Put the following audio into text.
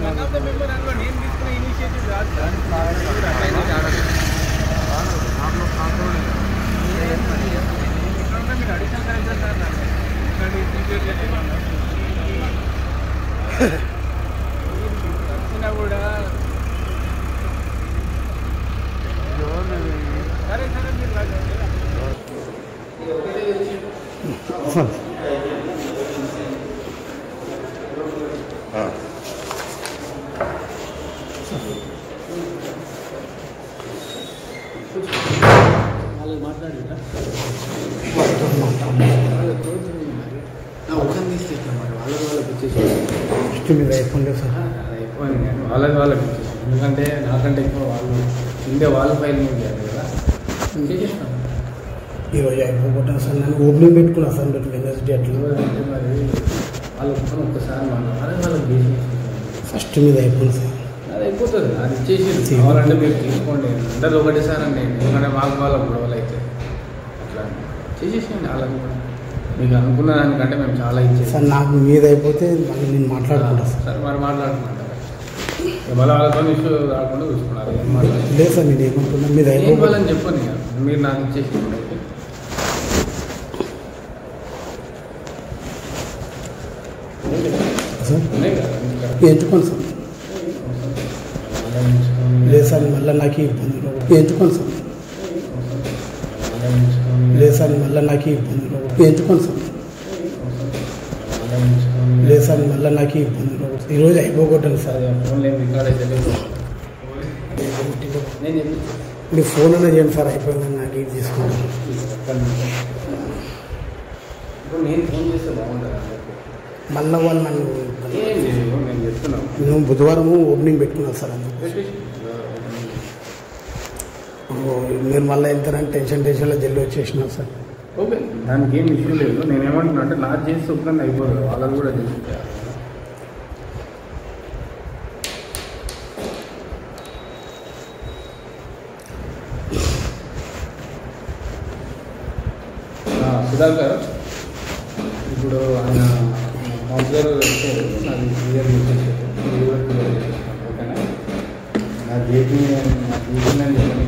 కూడా సరే సరే మీరు ఒకరిని తీసుకెళ్తాం మరి వాళ్ళ వాళ్ళకి వచ్చేసి ఫస్ట్ మీద ఐఫోన్ లేదు సార్ అయిపోయింది నేను వాళ్ళకి వాళ్ళకి ఇచ్చేసాను ఎందుకంటే నాకంటే ఎక్కువ వాళ్ళు ఇందే వాళ్ళ ఫైల్ మీద చేయాలి కదా చేసేసాను ఈరోజు అయిపోగొట్టాను సార్ నేను ఓపెనింగ్ పెట్టుకున్నా సార్ మీరు వెనస్డే అట్లా అంటే మరి వాళ్ళు ఒక్కరు ఒక్కసారి మనం వాళ్ళకి వాళ్ళకి చేసేసాను ఫస్ట్ మీద అయిపోయింది సార్ అది అయిపోతుంది అది ఇచ్చేసి కావాలంటే మీరు తీసుకోండి అందరు ఒకటేసారి అండి ఎందుకంటే మాకు వాళ్ళ గొడవలు అయితే అట్లా చేసేసేయండి వాళ్ళకి కూడా మీకు అనుకున్న దానికంటే మేము చాలా ఇచ్చేసాం సార్ నాకు మీద అయిపోతే మళ్ళీ నేను మాట్లాడుకుంటా సార్ సరే మరి మాట్లాడుకుంటాం మళ్ళీ వాళ్ళతో ఇష్యూ రాకుండా చూసుకున్నారు ఏం మాట్లాడాలి లేదు సార్ నేను ఏమనుకున్నా మీద ఏం అయిపోతే వాళ్ళని చెప్పండి ఇక. మీరు నాకు ఇచ్చేసి అయితే సార్ ఉన్నాయి కదా ఇంకా. ఎంచుకోండి సార్ ఆలోచించుకొని, లేదు సార్ మళ్ళీ నాకు ఈ ఇబ్బందులు ఎంచుకోండి సార్ ఆలోచించుకొని, లేదు సార్ మళ్ళీ నాకు ఈ ఇబ్బందులు ఎంచుకోండి సార్ ఆలోచించుకొని, లేదు సార్ మళ్ళీ నాకు ఈ ఇబ్బందులు ఈరోజు అయిపోగొట్టాను సార్ సరే ఫోన్లో ఏం రికార్డ్ అయితే లేదు నేను చెప్పి మీరు ఫోన్ అన్నా చేయండి సార్ అయిపోయిందని నాకు ఇది తీసుకుంటాను ఇప్పుడు నేను ఫోన్ చేస్తే బాగుంటుంది అందరికీ. మళ్ళీ వాళ్ళు నన్ను ఏం లేదు నేను చెప్తున్నాను నేను బుధవారం ఓపెనింగ్ పెట్టుకున్నాను సార్ అందుకు పెట్టేసి. ఓ, మీరు మళ్ళీ వెళ్తారని టెన్షన్ టెన్షన్లో జల్లి వచ్చేసినా సార్ ఓకే దానికి ఏం ఇష్యూ లేదు నేను ఏమంటున్నా అంటే నాకు చేసి ఒక్కరిని అయిపోదు వాళ్ళని కూడా చేసి చేయాలి. ఆ, సుధాకర్ ఇప్పుడు ఆయన కౌన్సిలర్ వచ్చారు నాకు క్లియర్ చేసేసారు మీరు కూడా క్లియర్ చేసేస్తాను ఓకేనా నా గేట్ని నా గేట్ని చెప్పండి